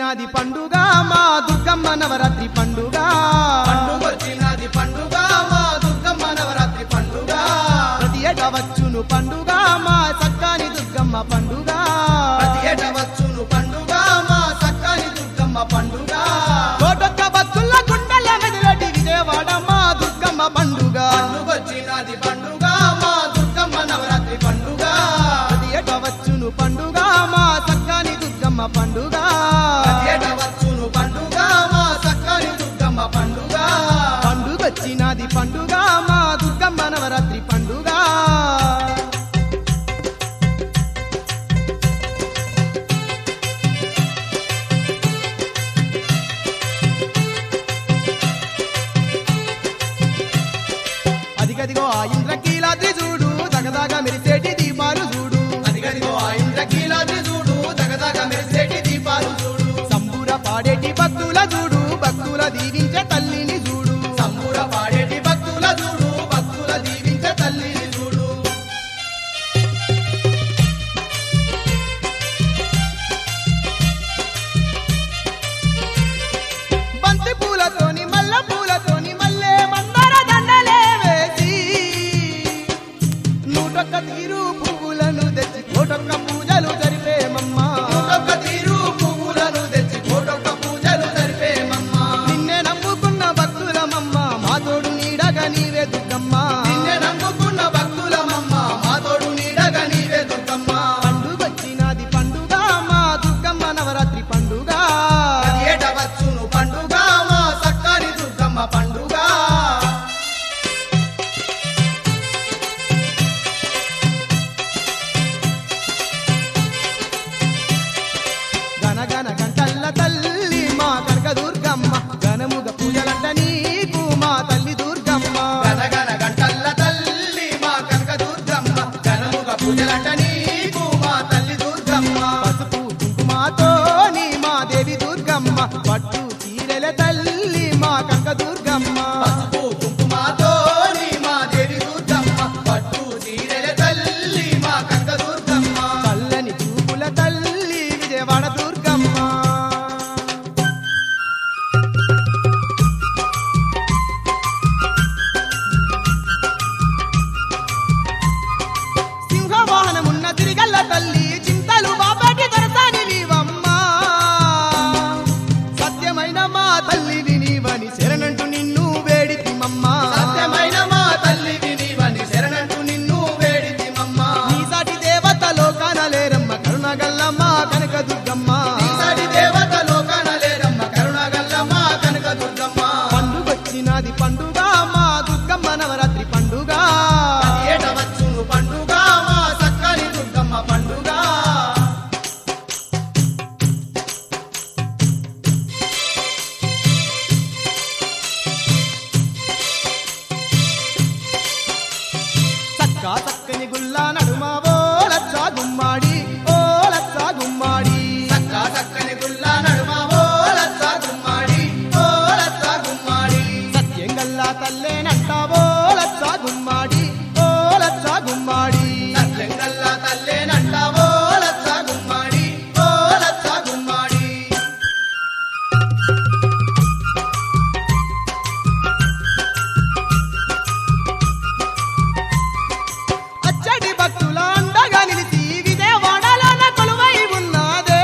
వచ్చినది పండుగ మా దుర్గమ్మ నవరాత్రి పండుగ పండుగొచ్చినది పండుగ మా దుర్గమ్మ నవరాత్రి పండుగ ప్రతి ఏటా వచ్చును పండుగ మా సక్కాని దుర్గమ్మ పండుగ ప్రతి ఏట వచ్చును పండుగ మా సక్కని దుర్గమ్మ పండుగ కోటొక్క భక్తుల గుండెల మెదలటి విజయవాడ మా దుర్గమ్మ పండుగ పండుగొచ్చినది పండుగ మా దుర్గమ్మ నవరాత్రి పండుగ ప్రతి ఏటా వచ్చును పండుగ మా సక్కాని దుర్గమ్మ పండుగ ప్రతి ఏట వచ్చును పండుగ మా సక్కని దుర్గమ్మ పండుగ పండుగ వచ్చినది పండుగ మా దుర్గమ్మ నవరాత్రి పండుగ అదిగదిగో ఆ ఇంద్రకీలాద్రి చూడు దగదాగా మెరిసేటి దీపాలు చూడు అదిగదిగో ఆ ఇంద్రకీలాద్రి చూడు దగదగ మెరిసేటి దీపాలు చూడు సంబూర పాడేటి భక్తుల చూడు భక్తుల దీవించే తల్లిని చూడు సంబూర పాడేటి భక్తుల చూడు భక్తుల దీవించే తల్లిని చూడు బంతి పూలతోని మల్ల పూలతోని మల్లె మందర దండలే వేసి నూటొక్క తీరు పువ్వులను తెచ్చి కోటొక్క పూజలు జరిపేమమ్మా ఒక్కొక్క తీరు పువ్వులను తెచ్చి కోటొక్క పూజలు జరిపేమమ్మా నిన్నే నమ్ముకున్న భక్తులమమ్మ మా తోడు నీడగా నీవే దుర్గమ్మ నిన్నే నమ్ముకున్న భక్తులమమ్మ మా తోడు నీడగా నీవే దుర్గమ్మ పండుగొచ్చినది పండుగ మా దుర్గమ్మ నవరాత్రి పండుగ ప్రతి ఏట వచ్చును పండుగ మా సక్కని దుర్గమ్మ పండుగ గనగన గంటల్ల తల్లి మా కనక దుర్గమ్మ గనముగ పూజలంట నీకు మా తల్లి దుర్గమ్మ గనగన గంటల్ల తల్లి మా కనక దుర్గమ్మ గనముగ పూజలంట నీకు మా తల్లి దుర్గమ్మ పసుపు కుంకుమతో నీ మా దేవి దుర్గమ్మ పట్టు చీరెల తల్లి మా కనక దుర్గమ్మ పసుపు కుంకుమతో నీ మా దేవి దుర్గమ్మ పట్టు చీరెల తల్లి మా కనక దుర్గమ్మ చల్లని చూపుల తల్లి విజయవాడ దుర్గమ్మ సింహవాహనమున్న తిరిగల్ల తల్లి చింతలు బాబాటి దొరసాని నీవమ్మ సత్యమైన మా తల్లి వినివని శరణంటూ నిన్ను వేడితిమమ్మ సత్యమైన మా తల్లి వినివని శరణంటూ నిన్ను వేడితిమమ్మ నీ సాటి దేవత లోకాన లేరమ్మ కరుణగల్లమ్మ కనక దుర్గమ్మ ఈసారి దేవత లోకాన లేరమ్మ కరుణగల్లమ్మ కనక దుర్గమ్మ పండుగొచ్చినది పండుగ మా దుర్గమ్మ నవరాత్రి పండుగ ఏట వచ్చును పండుగ మా సక్కని దుర్గమ్మ పండుగ చక్కా చక్కని గుల్లా నడుమ ఓ లచ్చా గుమ్మాడి ఓ లచ్చా గుమ్మాడి సక్కా సక్కని గుల్ల నడుమ ఓ లచ్చ గుమ్మాడి ఓ లచ్చ గుమ్మాడి సత్యం గల్లా తల్లేనంట ఓ లచ్చా గుమ్మాడి ఓ లచ్చా గుమ్మాడి సత్యంగల్ల తల్లేనంట ఓ లచ్చ గుమ్మాడి ఓ లచ్చ గుమ్మాడి అచ్చటి భక్తుల అండగా నిలిచి విజయవాడలోన కొలువై ఉన్నదే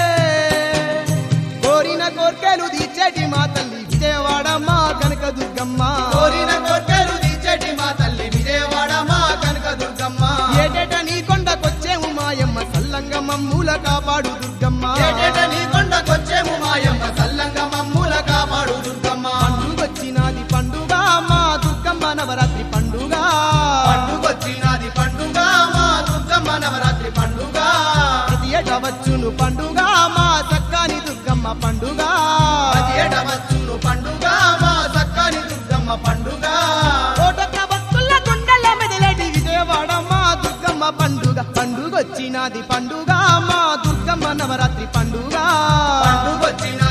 కోరిన కోర్కెలు తీర్చేటి మా తల్లి విజయవాడ మా కనక దుర్గమ్మ కోరిన కోర్కెలు తీర్చేటి మా తల్లి విజయవాడ మా కనక దుర్గమ్మ ఏటేట నీ కొండకొచ్చేము మాయమ్మ సల్లంగా మమ్ముల కాపాడు దుర్గమ్మ ఏటేట నీ కొండకొచ్చేము మాయమ్మ సల్లంగా మమ్ముల కాపాడు దుర్గమ్మ పండుగొచ్చినది పండుగ మా దుర్గమ్మ నవరాత్రి పండుగ పండుగొచ్చినది పండుగ మా దుర్గమ్మ నవరాత్రి పండుగ ప్రతి ఏట వచ్చును పండుగ మా చక్కని దుర్గమ్మ పండుగ ప్రతి ఏట వచ్చును పండుగ మా సక్కని దుర్గమ్మ పండుగ కోటొక్క భక్తుల గుండెల మెదలటి విజయవాడ మా దుర్గమ్మ పండుగ పండుగొచ్చినది పండుగ మా దుర్గమ్మ నవరాత్రి పండుగ పండుగొచ్చిన